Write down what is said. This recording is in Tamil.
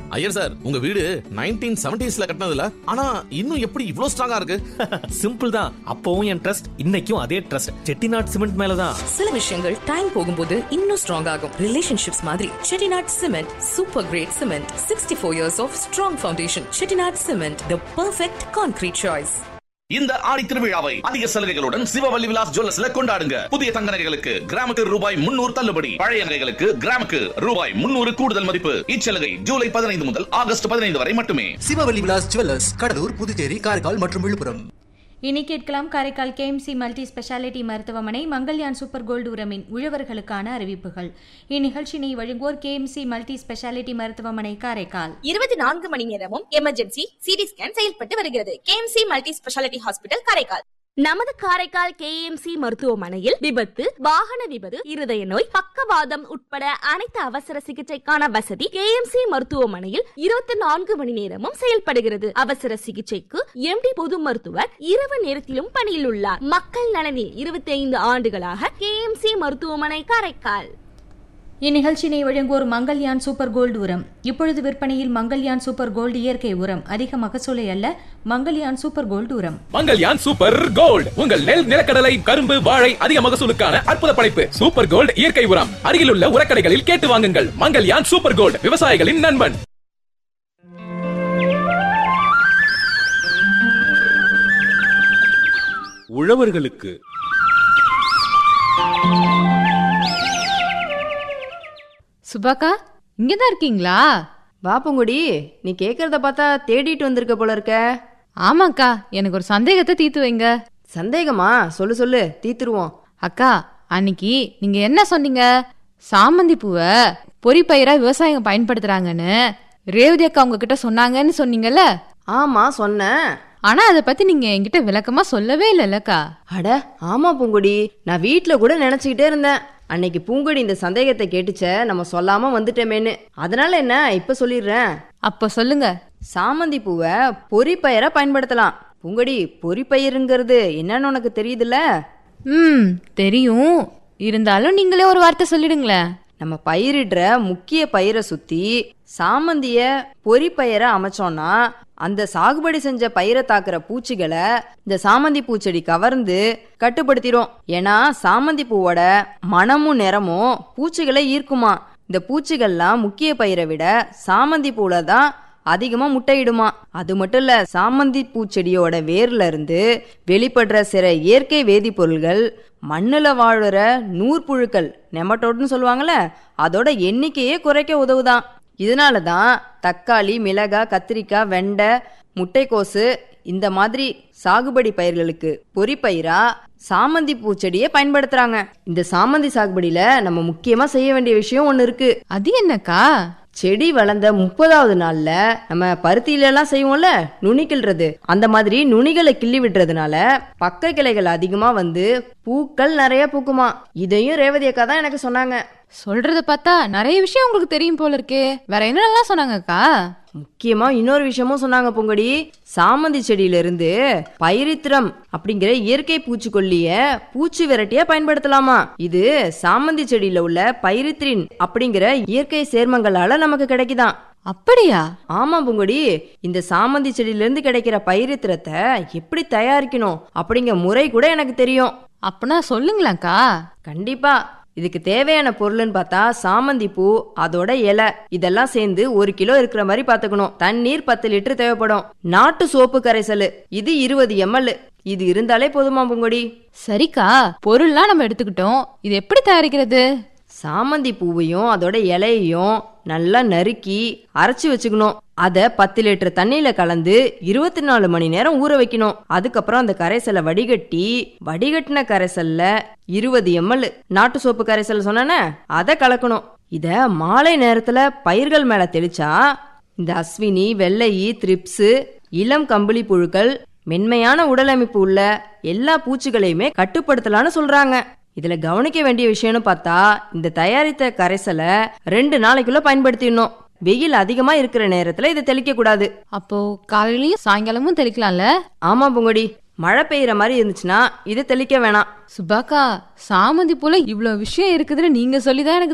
ஐயர் சார் உங்க வீடு நைன்டீன் செவன்டிஸ்ல கட்டினதுல ஆனா இன்னும் எப்படி இவ்ளோ ஸ்ட்ராங்கா இருக்கு சிம்பிள் தான் அப்பவும் என் ட்ரஸ்ட் இன்னைக்கும் அதே ட்ரஸ்ட் செட்டிநாட் சிமெண்ட் மேலதான் சில விஷயங்கள் டைம் போகும்போது இன்னும் ஸ்ட்ராங் ஆகும் ரிலேஷன்ஷிப்ஸ் மாதிரி Chettinad cement super great cement sixty four years of strong foundation Chettinad cement the perfect concrete choice இந்த ஆடி திருவிழாவை அதிக சலுகைகளுடன் சிவவல்லி விலாஸ் ஜுவல்லர்ஸ்ல கொண்டாடுங்க புதிய தங்க நகைகளுக்கு கிராமுக்கு ரூபாய் முன்னூறு தள்ளுபடி பழைய நகைகளுக்கு கிராமுக்கு ரூபாய் முன்னூறு கூடுதல் மதிப்பு இச்சலுகை ஜூலை பதினைந்து முதல் ஆகஸ்ட் பதினைந்து வரை மட்டுமே சிவவல்லி விலாஸ் ஜுவல்லர்ஸ் கடலூர் புதுச்சேரி காரைக்கால் மற்றும் விழுப்புரம் இனி கேட்கலாம் காரைக்கால் கேஎம்சி மல்டி ஸ்பெஷாலிட்டி மருத்துவமனை மங்கள்யான் சூப்பர் கோல்டு உரமின் உழவர்களுக்கான அறிவிப்புகள் இந்நிகழ்ச்சியினை வழங்குவோர் கேஎம்சி மல்டி ஸ்பெஷாலிட்டி மருத்துவமனை காரைக்கால் இருபத்தி நான்கு மணி நேரமும் எமர்ஜென்சி சிடி ஸ்கேன் செயல்பட்டு வருகிறது KMC multi speciality hospital Karaikal நமது காரைக்கால் கேஎம்சி மருத்துவமனையில் விபத்து வாகன விபத்து இருதய நோய் பக்கவாதம் உட்பட அனைத்து அவசர சிகிச்சைக்கான வசதி கேஎம்சி மருத்துவமனையில் இருபத்தி நான்கு மணி நேரமும் செயல்படுகிறது அவசர சிகிச்சைக்கு எம்டி பொது மருத்துவர் இரவு நேரத்திலும் பணியில் உள்ளார் மக்கள் நலனில் இருபத்தி ஐந்து ஆண்டுகளாக கேஎம்சி மருத்துவமனை காரைக்கால் இந்நிகழ்ச்சியினை வழங்குவோர் மங்கள்யான் சூப்பர் கோல்டு உரம் இப்பொழுது விற்பனையில் மங்கள்யான் சூப்பர் கோல்டு இயற்கை உரம் அதிக மகசூலை அல்ல மங்கள்யான் சூப்பர் கோல்டு உரம் மங்கல்யான் சூப்பர் கோல்ட் உங்கள் நெல் நிலக்கடலை கரும்பு வாழை அதிக மகசூலுக்கான அற்புத படைப்பு சூப்பர் கோல்ட் இயற்கை உரம் அருகிலுள்ள உரக்கடைகளில் கேட்டு வாங்குங்கள் மங்கல்யான் சூப்பர் கோல்ட் விவசாயிகளின் நண்பன் உழவர்களுக்கு சுபாக்கா இங்க தான் இருக்கீங்களா வா பூங்குடி நீ கேக்குறத பார்த்தா தேடிட்டு வந்திருக்க போல இருக்க ஆமாக்கா எனக்கு ஒரு சந்தேகத்தை தீர்த்து வைங்க சந்தேகமா சொல்லு சொல்லு தீத்துருவோம் அக்கா அன்னைக்கு நீங்க என்ன சொன்னீங்க சாமந்தி பூவை பொறிப்பயிரா விவசாயிங்க பயன்படுத்துறாங்கன்னு ரேவதி அக்கா உங்ககிட்ட சொன்னாங்கன்னு சொன்னீங்கல்ல ஆமா சொன்னேன் ஆனா அதை பத்தி நீங்க என்கிட்ட விளக்கமா சொல்லவே இல்லைல்லக்கா அட ஆமா பூங்குடி நான் வீட்ல கூட நினைச்சுக்கிட்டே இருந்தேன் அன்னைக்கு பூங்குடி இந்த சந்தேகத்தை கேட்டுச்ச நம்ம சொல்லாம வந்துட்டோமேன்னு அதனால என்ன இப்ப சொல்லிடுறேன் அப்ப சொல்லுங்க சாமந்தி பூவை பொறிப்பயிரா பயன்படுத்தலாம் பூங்குடி பொறிப்பயிருங்கிறது என்னன்னு உனக்கு தெரியுதுல்ல ம் தெரியும் இருந்தாலும் நீங்களே ஒரு வார்த்தை சொல்லிடுங்களேன் நம்ம பயிரிடுற முக்கிய பயிரை சுத்தி சாமந்திய பொறிப்பயிரை அமைச்சோம்னா அந்த சாகுபடி செஞ்ச பயிரை தாக்குற பூச்சிகளை இந்த சாமந்தி பூச்செடி கவர்ந்து கட்டுப்படுத்திடும் ஏன்னா சாமந்தி பூவோட மனமும் நிறமும் பூச்சிகளை ஈர்க்குமா இந்த பூச்சிகள்லாம் முக்கிய பயிரை விட சாமந்தி பூல தான் அதிகமா முட்டையிடுமா அது மட்டும் இல்ல சாமந்தி பூச்செடியோட வேர்ல இருந்து வெளிப்படுற சில இயற்கை வேதிப்பொருள்கள் மண்ணுல வாழுற நூற்புழுக்கள் நெமட்டோட்னு சொல்லுவாங்கல்ல அதோட எண்ணிக்கையே குறைக்க உதவுதான் இதனால தான் தக்காளி மிளகாய் கத்திரிக்காய் வெண்டை முட்டைக்கோசு இந்த மாதிரி சாகுபடி பயிர்களுக்கு பொறிப்பயிரா சாமந்தி பூச்செடியை பயன்படுத்துறாங்க இந்த சாமந்தி சாகுபடியில நம்ம முக்கியமா செய்ய வேண்டிய விஷயம் ஒண்ணு இருக்கு அது என்னக்கா செடி வளர்ந்த முப்பதாவது நாள்ல நம்ம பருத்தியில எல்லாம் செய்வோம்ல நுனி கிள்றது அந்த மாதிரி நுனிகளை கிள்ளி விடுறதுனால பக்க கிளைகள் அதிகமா வந்து பூக்கள் நிறைய பூக்குமா இதையும் ரேவதி அக்கா தான் எனக்கு சொன்னாங்க சொல்றத பார்த்தா நிறைய விஷயம் உங்களுக்கு தெரியும் போல இருக்கே வேற என்னெல்லாம் சொன்னாங்கக்கா முக்கியமா இன்னொரு விஷயமும் சொன்னாங்க பொங்கடி சாமந்தி செடியில இருந்து பைரித்திரம் அப்படிங்கிற இயற்கை பூச்சிக்கொல்லிய பூச்சி விரட்டியா பயன்படுத்தலாமா இது சாமந்தி செடியில உள்ள பைரித்ரின் அப்படிங்கிற இயற்கை சேர்மங்களால நமக்கு கிடைக்குதாம் அப்படியா ஆமா பூங்கொடி இந்த சாமந்தி செடியில இருந்து கிடைக்கிற பைரித்திரத்தை எப்படி தயாரிக்கணும் அப்படிங்கிற முறை கூட எனக்கு தெரியும் அப்பனா சொல்லுங்களேன்க்கா கண்டிப்பா இதுக்கு தேவையான பொருள்னு பார்த்தா சாமந்தி பூ அதோட இலை இதெல்லாம் சேர்ந்து ஒரு கிலோ இருக்கிற மாதிரி பாத்துக்கணும் தண்ணீர் பத்து லிட்டர் தேவைப்படும் நாட்டு சோப்பு கரைசல் இது இருபது எம்எல் இது இருந்தாலே போதுமா பூங்கொடி சரிக்கா பொருள்லாம் நம்ம எடுத்துக்கிட்டோம் இது எப்படி தயாரிக்கிறது சாமந்தி பூவையும் அதோட இலையையும் நல்லா நறுக்கி அரைச்சி வச்சுக்கணும் அதை பத்து லிட்டர் தண்ணியில கலந்து இருபத்தி நாலு மணி நேரம் ஊற வைக்கணும் அதுக்கப்புறம் அந்த கரைசலை வடிகட்டி வடிகட்டின கரைசல்ல இருபது எம்எல் நாட்டு சோப்பு கரைசல் சொன்னேனே அதை கலக்கணும் இத மாலை நேரத்துல பயிர்கள் மேல தெளிச்சா இந்த அஸ்வினி வெள்ளையி த்ரிப்ஸு இளம் கம்பளி புழுக்கள் மென்மையான உடலமைப்பு உள்ள எல்லா பூச்சிகளையுமே கட்டுப்படுத்தலாம்னு சொல்றாங்க இதுல கவனிக்க வேண்டிய விஷயம்னு பார்த்தா இந்த தயாரித்த கரைசலை ரெண்டு நாளைக்குள்ள பயன்படுத்திடணும் வெயில் அதிகமா இருக்கிற நேரத்துல இதை தெளிக்க கூடாது அப்போ காலையிலயும் சாயங்காலமும் தெளிக்கலாம்ல ஆமா பொங்கடி மழை பெய்யற மாதிரி இருந்துச்சுன்னா இதை தெளிக்க வேணாம் சுபாக்கா சாமந்தி போல இவ்வளவு விஷயம் இருக்குதுன்னு நீங்க சொல்லிதான் எனக்கு